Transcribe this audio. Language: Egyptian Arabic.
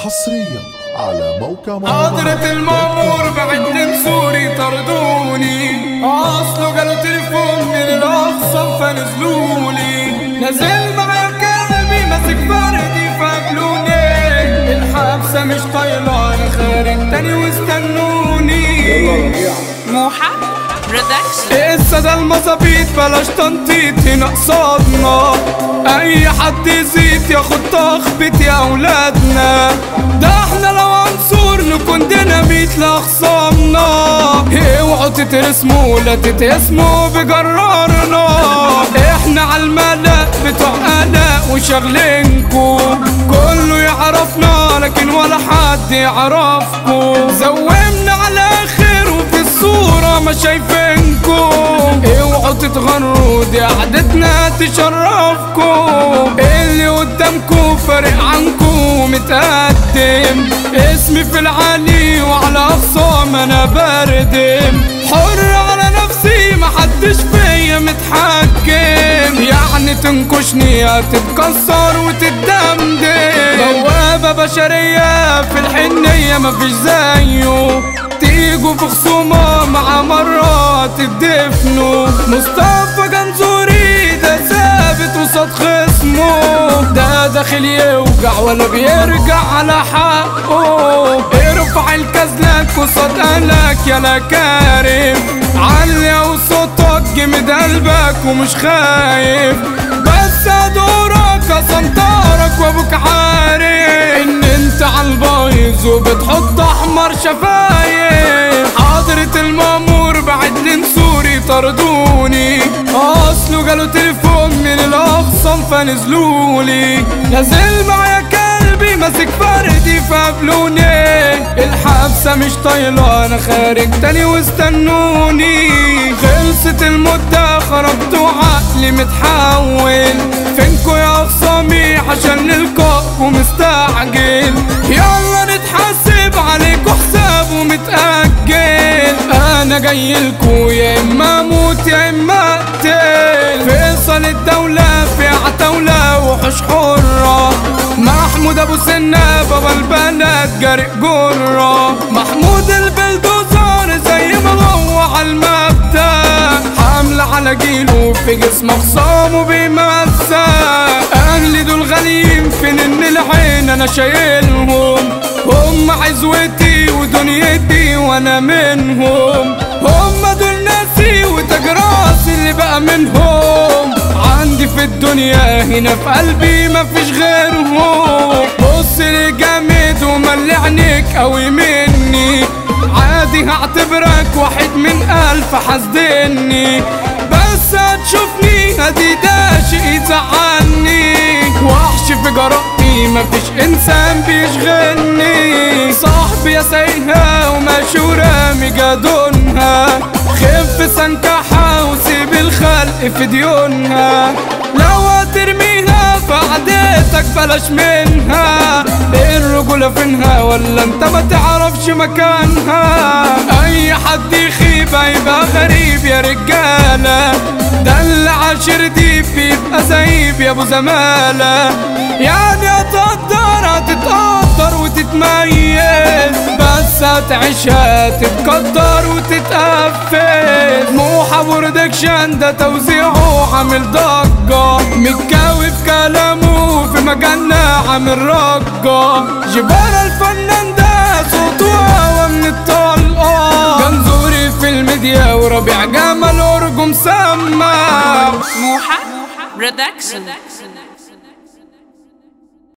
حصريا على موقع حضرة المأمور بعد سوري طردوني اصله جاله تليفون من الاقصى فنزلولي نازل معايا كلبي ماسك فردي فقبلوني الحبسة مش طايلة انا خارج تاني واستنوني موحة برودكشن السادة المظابيط بلاش تنطيط هنا قصادنا اي حد يزيد ياخد تخبيط يا اولادنا ده احنا لو عنصر نكون ديناميت لاخصامنا اوعوا تترسموا لا تتقسموا بجرارنا احنا عالملأ بتوع قلق وشغلينكو كله يعرفنا لكن ولا حد يعرفكو زومنا على اخر وفي الصورة ما شايفينكو اوعوا تتغروا دي قعدتنا تشرفكو اللي قدامكو فارق عنكو متقدم اسمي في العالي وعلى اخصام انا بردم حر على نفسي محدش فيا متحكم يعني تنكشني هتتكسر وتتدمدم بوابة بشرية في الحنية مفيش زيه تيجوا في خصومة مع مرات تدفنوا مصطفى جنزوري ده ثابت وسط خصمه ده داخل يوجع ولا بيرجع على حقه ارفع الكزلك وصوت قلك يا لا كارم علي وصوتك جمد قلبك ومش خايف بس ادورك اسنطرك وابوك عارف ان انت عالبايظ وبتحط احمر شفايف حضرة المأمور بعد لنسوري طردوني اصله جاله تليفون من الاقصى فنزلولي نازل معايا كلبي ماسك فردي فقبلوني الحبسة مش طايلة انا خارج تاني واستنوني خلصت المدة خرجت وعقلي متحول فينكو يا خصامي عشان نلقاكوا مستعجل يلا نتحاسب عليكوا حساب ومتأجل انا جايلكوا يا اما اموت يا اما اقتل فيصل الدولة في عتاولة وحوش حرة محمود ابو سنة بابا البلد جارق جرة محمود البلدوزر زي ما هو على المبدأ حملة على جيله في جسم خصامه بيمسى اهلي دول غاليين فين ان العين انا شايلهم هم عزوتي ودنيتي وانا منهم هم دول ناسي وتاج راسي اللي بقى منهم عندي في الدنيا هنا في قلبي مفيش غيرهم بص لي جامد وملي عينيك قوي مني عادي هعتبرك واحد من ألف حاسدني بس هتشوفني هدي ده شيء يزعلني وحش في جرأتي مفيش إنسان بيشغلني صاحبي يا سايقها ومشهورة مجادونها خف سنكحها وسيب الخلق في ديونها لو هترميها فعديتك بلاش منها الرجولة فينها ولا انت ما تعرفش مكانها اي حد يخيب هيبقى غريب يا رجالة ده اللي عاشر دي بيبقى زيب يا ابو زمالة يعني هتقدر هتتقدر وتتميز بس هتعيشها تتقدر وتتقفز موحة برودكشن ده توزيعه عامل ضجة متكاوي في كلامه في مجالنا عامل رجة جبال الفنان ده صوته هوا من الطلقة جنزوري في الميديا وربيع جمال أرجو مسمى موحة برودكشن